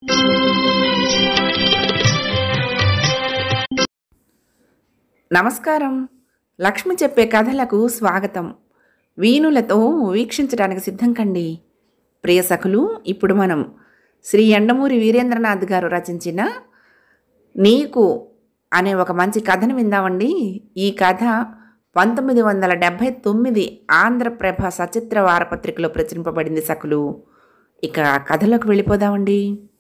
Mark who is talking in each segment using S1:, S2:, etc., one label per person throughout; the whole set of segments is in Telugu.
S1: నమస్కారం లక్ష్మి చెప్పే కథలకు స్వాగతం వీణులతో వీక్షించడానికి సిద్ధం కండి ప్రియ సఖులు ఇప్పుడు మనం శ్రీ ఎండమూరి వీరేంద్రనాథ్ గారు రచించిన నీకు అనే ఒక మంచి కథను విందామండి ఈ కథ పంతొమ్మిది వందల డెబ్భై తొమ్మిది ఆంధ్రప్రభ సచిత్ర వారపత్రికలో ప్రచురింపబడింది సఖులు ఇక కథలోకి వెళ్ళిపోదామండి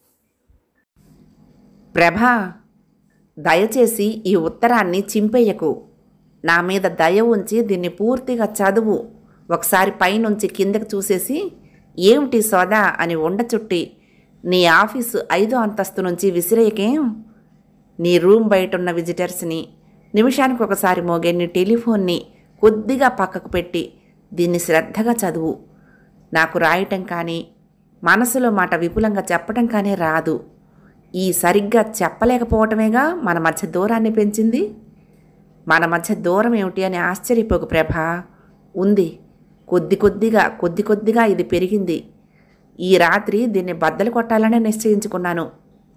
S1: ప్రభా దయచేసి ఈ ఉత్తరాన్ని చింపేయకు నా మీద దయ ఉంచి దీన్ని పూర్తిగా చదువు ఒకసారి పైనుంచి కిందకి చూసేసి ఏమిటి సోదా అని ఉండ చుట్టి నీ ఆఫీసు ఐదో అంతస్తు నుంచి విసిరేయకేం నీ రూమ్ బయట ఉన్న విజిటర్స్ని నిమిషానికి ఒకసారి మోగే నీ టెలిఫోన్ని కొద్దిగా పక్కకు పెట్టి దీన్ని శ్రద్ధగా చదువు నాకు రాయటం కానీ మనసులో మాట విపులంగా చెప్పటం కానీ రాదు ఈ సరిగ్గా చెప్పలేకపోవటమేగా మన మధ్య దూరాన్ని పెంచింది మన మధ్య దూరం ఏమిటి అని ఆశ్చర్యపోకు ప్రభా ఉంది కొద్ది కొద్దిగా కొద్ది కొద్దిగా ఇది పెరిగింది ఈ రాత్రి దీన్ని బద్దలు కొట్టాలని నిశ్చయించుకున్నాను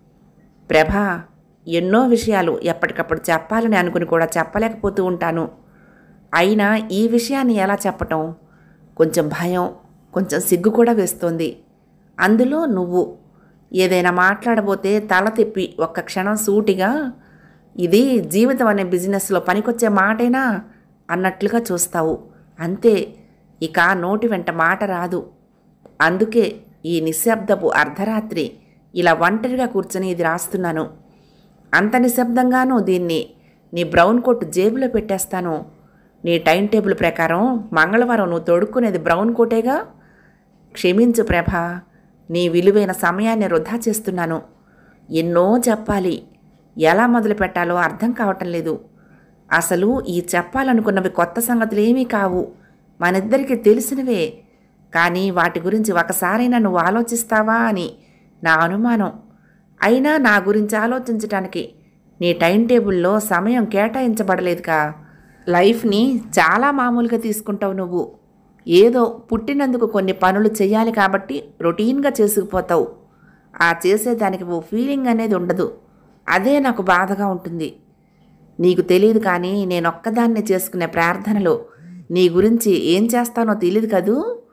S1: ప్రభా ఎన్నో విషయాలు ఎప్పటికప్పుడు చెప్పాలని అనుకుని కూడా చెప్పలేకపోతూ ఉంటాను అయినా ఈ విషయాన్ని ఎలా చెప్పటం కొంచెం భయం కొంచెం సిగ్గు కూడా వేస్తోంది అందులో నువ్వు ఏదైనా మాట్లాడబోతే తల తిప్పి ఒక్క క్షణం సూటిగా ఇది జీవితం అనే బిజినెస్లో పనికొచ్చే మాటేనా అన్నట్లుగా చూస్తావు అంతే ఇక నోటి వెంట మాట రాదు అందుకే ఈ నిశ్శబ్దపు అర్ధరాత్రి ఇలా ఒంటరిగా కూర్చొని ఇది రాస్తున్నాను అంత నిశ్శబ్దంగానూ దీన్ని నీ బ్రౌన్ కోట్ జేబులో పెట్టేస్తాను నీ టైం టేబుల్ ప్రకారం మంగళవారం నువ్వు తొడుక్కునేది బ్రౌన్ కోటేగా క్షమించు ప్రభా నీ విలువైన సమయాన్ని వృధా చేస్తున్నాను ఎన్నో చెప్పాలి ఎలా మొదలు పెట్టాలో అర్థం కావటం లేదు అసలు ఈ చెప్పాలనుకున్నవి కొత్త సంగతులు ఏమీ కావు మనిద్దరికీ తెలిసినవే కానీ వాటి గురించి ఒకసారైనా నువ్వు ఆలోచిస్తావా అని నా అనుమానం అయినా నా గురించి ఆలోచించటానికి నీ టైం టేబుల్లో సమయం కేటాయించబడలేదుగా లైఫ్ని చాలా మామూలుగా తీసుకుంటావు నువ్వు ఏదో పుట్టినందుకు కొన్ని పనులు చేయాలి కాబట్టి రొటీన్గా చేసుకుపోతావు ఆ చేసేదానికి ఓ ఫీలింగ్ అనేది ఉండదు అదే నాకు బాధగా ఉంటుంది నీకు తెలియదు కానీ నేను ఒక్కదాన్నే చేసుకునే ప్రార్థనలో నీ గురించి ఏం చేస్తానో తెలియదు కదూ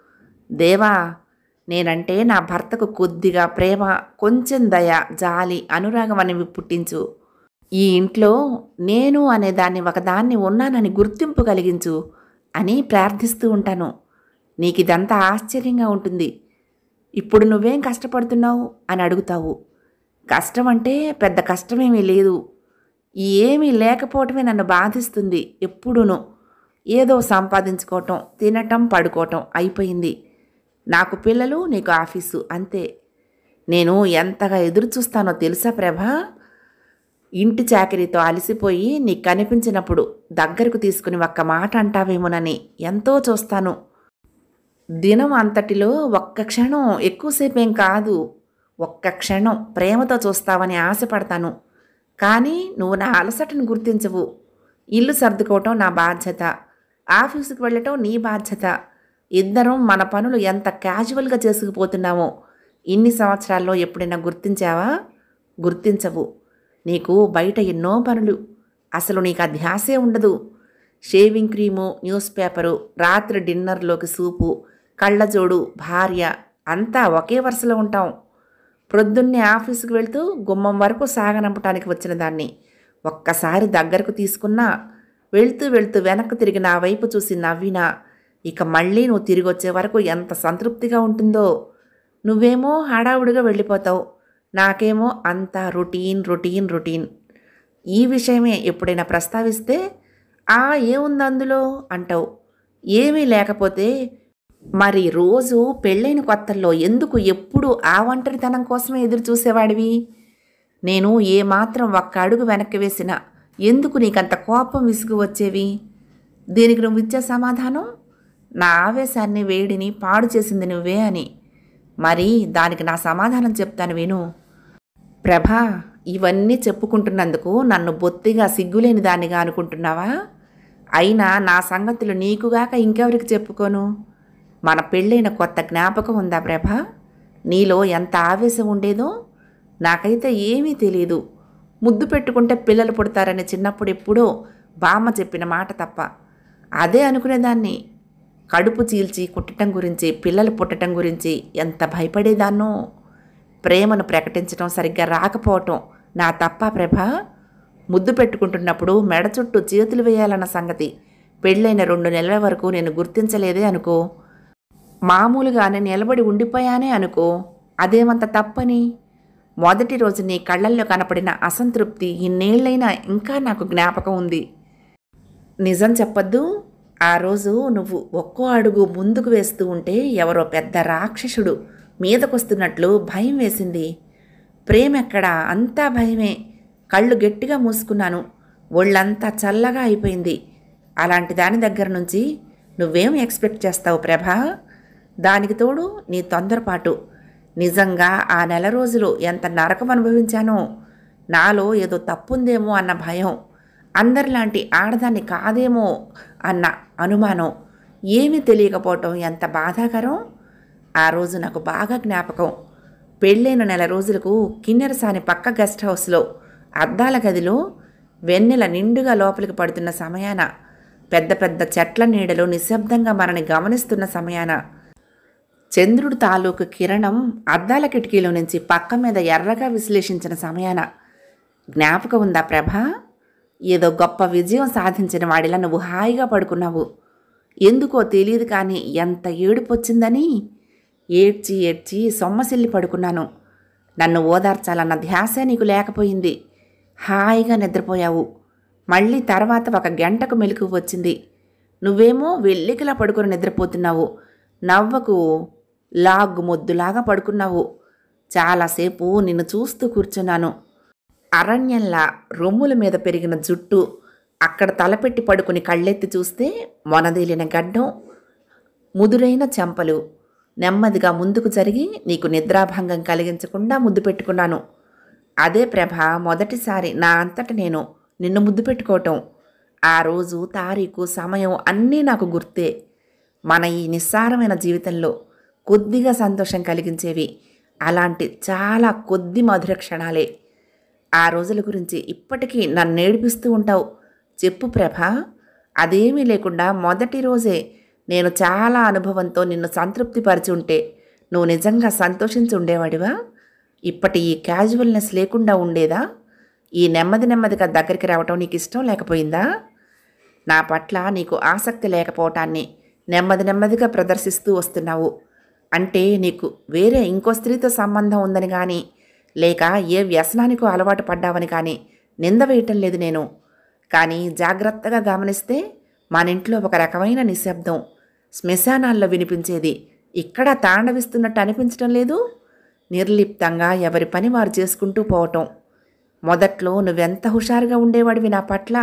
S1: దేవా నేనంటే నా భర్తకు కొద్దిగా ప్రేమ కొంచెం దయ జాలి అనురాగం అనేవి పుట్టించు ఈ ఇంట్లో నేను అనే దాన్ని ఒకదాన్ని ఉన్నానని గుర్తింపు కలిగించు అని ప్రార్థిస్తూ ఉంటాను నీకు ఇదంతా ఆశ్చర్యంగా ఉంటుంది ఇప్పుడు నువ్వేం కష్టపడుతున్నావు అని అడుగుతావు కష్టం అంటే పెద్ద కష్టమేమీ లేదు ఈ ఏమీ లేకపోవటమే నన్ను బాధిస్తుంది ఎప్పుడూను ఏదో సంపాదించుకోవటం తినటం పడుకోవటం అయిపోయింది నాకు పిల్లలు నీకు ఆఫీసు అంతే నేను ఎంతగా ఎదురు చూస్తానో తెలుసా ప్రభా ఇంటి చాకరీతో అలసిపోయి నీకు కనిపించినప్పుడు దగ్గరకు తీసుకుని ఒక్క మాట అంటావేమోనని ఎంతో చూస్తాను దినం అంతటిలో ఒక్క క్షణం ఎక్కువసేపు ఏం కాదు ఒక్క క్షణం ప్రేమతో చూస్తావని ఆశపడతాను కానీ నువ్వు నా అలసటను గుర్తించవు ఇల్లు సర్దుకోవటం నా బాధ్యత ఆఫీసుకు వెళ్ళటం నీ బాధ్యత ఇద్దరం మన పనులు ఎంత క్యాజువల్గా చేసుకుపోతున్నామో ఇన్ని సంవత్సరాల్లో ఎప్పుడైనా గుర్తించావా గుర్తించవు నీకు బయట ఎన్నో పనులు అసలు నీకు ఆ ధ్యాసే ఉండదు షేవింగ్ క్రీము న్యూస్ పేపరు రాత్రి డిన్నర్లోకి సూపు కళ్ళజోడు భార్య అంతా ఒకే వరుసలో ఉంటాం ప్రొద్దున్నే ఆఫీసుకు వెళ్తూ గుమ్మం వరకు సాగనంపటానికి వచ్చిన దాన్ని ఒక్కసారి దగ్గరకు తీసుకున్నా వెళ్తూ వెళ్తూ వెనక్కు తిరిగి నా వైపు చూసి నవ్వినా ఇక మళ్ళీ నువ్వు తిరిగి వచ్చే వరకు ఎంత సంతృప్తిగా ఉంటుందో నువ్వేమో హడావుడిగా వెళ్ళిపోతావు నాకేమో అంతా రొటీన్ రొటీన్ రొటీన్ ఈ విషయమే ఎప్పుడైనా ప్రస్తావిస్తే ఆ ఏముంది అందులో అంటావు ఏమీ లేకపోతే మరి రోజు పెళ్ళైన కొత్తల్లో ఎందుకు ఎప్పుడు ఆ ఒంటరితనం కోసమే ఎదురు చూసేవాడివి నేను ఏమాత్రం ఒక్క అడుగు వెనక్కి వేసినా ఎందుకు నీకంత కోపం విసుగు వచ్చేవి దీనికి నువ్వు ఇచ్చే సమాధానం నా ఆవేశాన్ని వేడిని పాడు చేసింది నువ్వే అని మరి దానికి నా సమాధానం చెప్తాను విను ప్రభా ఇవన్నీ చెప్పుకుంటున్నందుకు నన్ను బొత్తిగా సిగ్గులేని దానిగా అనుకుంటున్నావా అయినా నా సంగతులు నీకుగాక ఇంకెవరికి చెప్పుకోను మన పెళ్ళైన కొత్త జ్ఞాపకం ఉందా ప్రభా నీలో ఎంత ఆవేశం ఉండేదో నాకైతే ఏమీ తెలియదు ముద్దు పెట్టుకుంటే పిల్లలు పుడతారని చిన్నప్పుడు ఎప్పుడో బామ్మ చెప్పిన మాట తప్ప అదే అనుకునేదాన్ని కడుపు చీల్చి కుట్టడం గురించి పిల్లలు పుట్టడం గురించి ఎంత భయపడేదాన్నో ప్రేమను ప్రకటించడం సరిగ్గా రాకపోవటం నా తప్ప ప్రభ ముద్దు పెట్టుకుంటున్నప్పుడు మెడ చుట్టూ చేతులు వేయాలన్న సంగతి పెళ్ళైన రెండు నెలల వరకు నేను గుర్తించలేదే అనుకో మామూలుగానే నిలబడి ఉండిపోయానే అనుకో అదేమంత తప్పని మొదటి రోజు నీ కళ్ళల్లో కనపడిన అసంతృప్తి ఇన్నేళ్లైనా ఇంకా నాకు జ్ఞాపకం ఉంది నిజం చెప్పొద్దు ఆ రోజు నువ్వు ఒక్కో అడుగు ముందుకు వేస్తూ ఉంటే ఎవరో పెద్ద రాక్షసుడు మీదకొస్తున్నట్లు భయం వేసింది ప్రేమెక్కడా అంతా భయమే కళ్ళు గట్టిగా మూసుకున్నాను ఒళ్ళంతా చల్లగా అయిపోయింది అలాంటి దాని దగ్గర నుంచి నువ్వేం ఎక్స్పెక్ట్ చేస్తావు ప్రభా దానికి తోడు నీ తొందరపాటు నిజంగా ఆ నెల రోజులు ఎంత నరకం అనుభవించానో నాలో ఏదో తప్పుందేమో అన్న భయం అందరిలాంటి ఆడదాన్ని కాదేమో అన్న అనుమానం ఏమీ తెలియకపోవటం ఎంత బాధాకరం ఆ రోజు నాకు బాగా జ్ఞాపకం పెళ్ళైన నెల రోజులకు కిన్నెరసాని పక్క గెస్ట్ హౌస్లో అద్దాల గదిలో వెన్నెల నిండుగా లోపలికి పడుతున్న సమయాన పెద్ద పెద్ద చెట్ల నీడలో నిశ్శబ్దంగా మనని గమనిస్తున్న సమయాన చంద్రుడి తాలూకు కిరణం అద్దాల కిటికీలో నుంచి పక్క మీద ఎర్రగా విశ్లేషించిన సమయాన జ్ఞాపకం ఉందా ప్రభా ఏదో గొప్ప విజయం సాధించిన వాడిలా నువ్వు హాయిగా పడుకున్నావు ఎందుకో తెలియదు కానీ ఎంత ఏడుపు వచ్చిందని ఏడ్చి ఏడ్చి సొమ్మసిల్లి పడుకున్నాను నన్ను ఓదార్చాలన్న ధ్యాసే నీకు లేకపోయింది హాయిగా నిద్రపోయావు మళ్ళీ తర్వాత ఒక గంటకు మెలకు వచ్చింది నువ్వేమో వెల్లికిలా పడుకొని నిద్రపోతున్నావు నవ్వకు లాగ్ మొద్దులాగా పడుకున్నావు చాలాసేపు నిన్ను చూస్తూ కూర్చున్నాను అరణ్యంలా రొమ్ముల మీద పెరిగిన జుట్టు అక్కడ తలపెట్టి పడుకుని కళ్ళెత్తి చూస్తే మొనదేలిన గడ్డం ముదురైన చెంపలు నెమ్మదిగా ముందుకు జరిగి నీకు నిద్రాభంగం కలిగించకుండా ముద్దు పెట్టుకున్నాను అదే ప్రభ మొదటిసారి నా అంతట నేను నిన్ను ముద్దు పెట్టుకోవటం ఆ రోజు తారీఖు సమయం అన్నీ నాకు గుర్తే మన ఈ నిస్సారమైన జీవితంలో కొద్దిగా సంతోషం కలిగించేవి అలాంటి చాలా కొద్ది మధుర క్షణాలే ఆ రోజుల గురించి ఇప్పటికీ నన్ను ఏడిపిస్తూ ఉంటావు చెప్పు ప్రభ అదేమీ లేకుండా మొదటి రోజే నేను చాలా అనుభవంతో నిన్ను సంతృప్తిపరిచి ఉంటే నువ్వు నిజంగా సంతోషించి ఉండేవాడివా ఇప్పటి ఈ క్యాజువల్నెస్ లేకుండా ఉండేదా ఈ నెమ్మది నెమ్మదిగా దగ్గరికి రావటం నీకు ఇష్టం లేకపోయిందా నా పట్ల నీకు ఆసక్తి లేకపోవటాన్ని నెమ్మది నెమ్మదిగా ప్రదర్శిస్తూ వస్తున్నావు అంటే నీకు వేరే ఇంకో స్త్రీతో సంబంధం ఉందని కానీ లేక ఏ వ్యసనానికో అలవాటు పడ్డావని కానీ నింద వేయటం లేదు నేను కానీ జాగ్రత్తగా గమనిస్తే మన ఇంట్లో ఒక రకమైన నిశ్శబ్దం శ్మశానాల్లో వినిపించేది ఇక్కడ తాండవిస్తున్నట్టు అనిపించటం లేదు నిర్లిప్తంగా ఎవరి పని వారు చేసుకుంటూ పోవటం మొదట్లో నువ్వెంత హుషారుగా ఉండేవాడివి నా పట్ల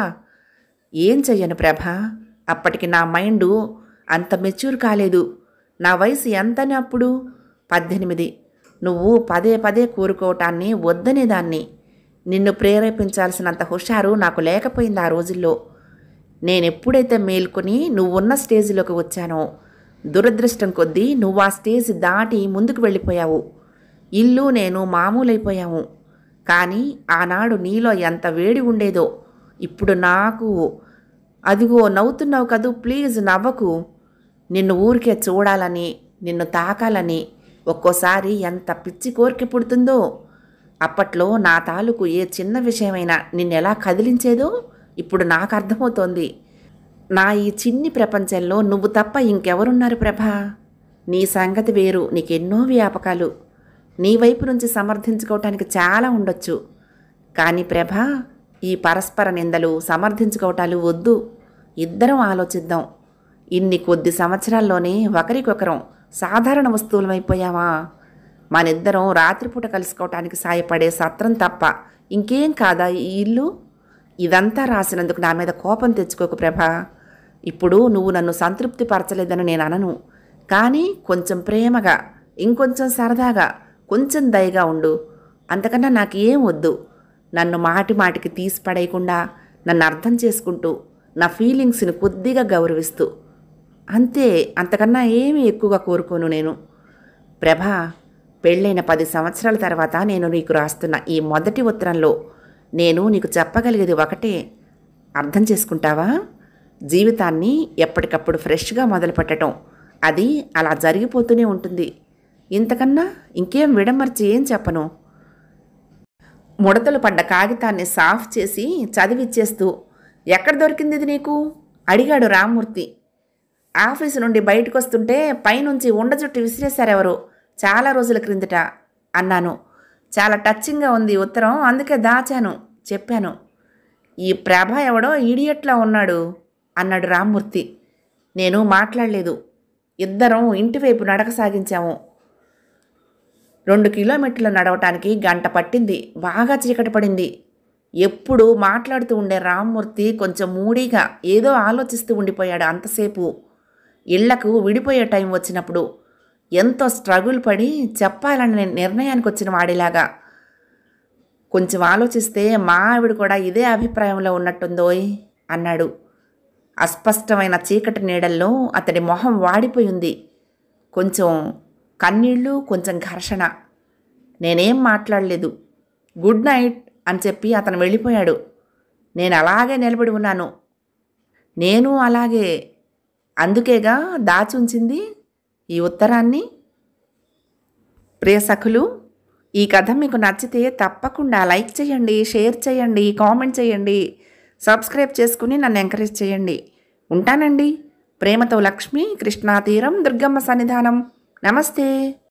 S1: ఏం చెయ్యను ప్రభ అప్పటికి నా మైండు అంత మెచ్యూర్ కాలేదు నా వయసు ఎంతని అప్పుడు పద్దెనిమిది నువ్వు పదే పదే కోరుకోవటాన్ని వద్దనేదాన్ని నిన్ను ప్రేరేపించాల్సినంత హుషారు నాకు లేకపోయింది ఆ రోజుల్లో నేనెప్పుడైతే మేల్కొని నువ్వున్న స్టేజ్లోకి వచ్చానో దురదృష్టం కొద్దీ నువ్వు ఆ స్టేజ్ దాటి ముందుకు వెళ్ళిపోయావు ఇల్లు నేను మామూలైపోయాము కానీ ఆనాడు నీలో ఎంత వేడి ఉండేదో ఇప్పుడు నాకు అదిగో నవ్వుతున్నావు కదూ ప్లీజ్ నవ్వకు నిన్ను ఊరికే చూడాలని నిన్ను తాకాలని ఒక్కోసారి ఎంత పిచ్చి కోరిక పుడుతుందో అప్పట్లో నా తాలూకు ఏ చిన్న విషయమైనా నిన్నెలా కదిలించేదో ఇప్పుడు నాకు అర్థమవుతోంది నా ఈ చిన్ని ప్రపంచంలో నువ్వు తప్ప ఇంకెవరున్నారు ప్రభా నీ సంగతి వేరు నీకెన్నో వ్యాపకాలు నీ వైపు నుంచి సమర్థించుకోవటానికి చాలా ఉండొచ్చు కానీ ప్రభా ఈ పరస్పర నిందలు సమర్థించుకోవటాలు వద్దు ఇద్దరం ఆలోచిద్దాం ఇన్ని కొద్ది సంవత్సరాల్లోనే ఒకరికొకరం సాధారణ వస్తువులమైపోయామా మనిద్దరం రాత్రిపూట కలుసుకోవటానికి సాయపడే సత్రం తప్ప ఇంకేం కాదా ఈ ఇల్లు ఇదంతా రాసినందుకు నా మీద కోపం తెచ్చుకోకు ప్రభా ఇప్పుడు నువ్వు నన్ను సంతృప్తి పరచలేదని నేను అనను కానీ కొంచెం ప్రేమగా ఇంకొంచెం సరదాగా కొంచెం దయగా ఉండు అంతకన్నా నాకు ఏం వద్దు నన్ను మాటి మాటికి తీసి పడేయకుండా నన్ను అర్థం చేసుకుంటూ నా ఫీలింగ్స్ని కొద్దిగా గౌరవిస్తూ అంతే అంతకన్నా ఏమీ ఎక్కువగా కోరుకోను నేను ప్రభా పెళ్ళైన పది సంవత్సరాల తర్వాత నేను నీకు రాస్తున్న ఈ మొదటి ఉత్తరంలో నేను నీకు చెప్పగలిగేది ఒకటే అర్థం చేసుకుంటావా జీవితాన్ని ఎప్పటికప్పుడు ఫ్రెష్గా మొదలుపెట్టడం అది అలా జరిగిపోతూనే ఉంటుంది ఇంతకన్నా ఇంకేం విడమర్చి ఏం చెప్పను ముడతలు పడ్డ కాగితాన్ని సాఫ్ చేసి చదివిచ్చేస్తూ ఎక్కడ దొరికింది ఇది నీకు అడిగాడు రామ్మూర్తి ఆఫీసు నుండి బయటకు వస్తుంటే పైనుంచి ఉండ చుట్టూ విసిరేశారెవరు చాలా రోజుల క్రిందట అన్నాను చాలా టచ్చింగ్గా ఉంది ఈ ఉత్తరం అందుకే దాచాను చెప్పాను ఈ ప్రభ ఎవడో ఈడియట్లా ఉన్నాడు అన్నాడు రామ్మూర్తి నేను మాట్లాడలేదు ఇద్దరం ఇంటివైపు నడక సాగించాము రెండు కిలోమీటర్లు నడవటానికి గంట పట్టింది బాగా చీకటి పడింది ఎప్పుడు మాట్లాడుతూ ఉండే రామ్మూర్తి కొంచెం మూడీగా ఏదో ఆలోచిస్తూ ఉండిపోయాడు అంతసేపు ఇళ్లకు విడిపోయే టైం వచ్చినప్పుడు ఎంతో స్ట్రగుల్ పడి చెప్పాలని నిర్ణయానికి వచ్చిన వాడిలాగా కొంచెం ఆలోచిస్తే మా ఆవిడ కూడా ఇదే అభిప్రాయంలో ఉన్నట్టుందోయ్ అన్నాడు అస్పష్టమైన చీకటి నీడల్లో అతడి మొహం వాడిపోయింది కొంచెం కన్నీళ్ళు కొంచెం ఘర్షణ నేనేం మాట్లాడలేదు గుడ్ నైట్ అని చెప్పి అతను వెళ్ళిపోయాడు నేను అలాగే నిలబడి ఉన్నాను నేను అలాగే అందుకేగా దాచుంచింది ఈ ఉత్తరాన్ని ప్రియ సఖులు ఈ కథ మీకు నచ్చితే తప్పకుండా లైక్ చేయండి షేర్ చేయండి కామెంట్ చేయండి సబ్స్క్రైబ్ చేసుకుని నన్ను ఎంకరేజ్ చేయండి ఉంటానండి ప్రేమతో లక్ష్మి కృష్ణా తీరం దుర్గమ్మ సన్నిధానం నమస్తే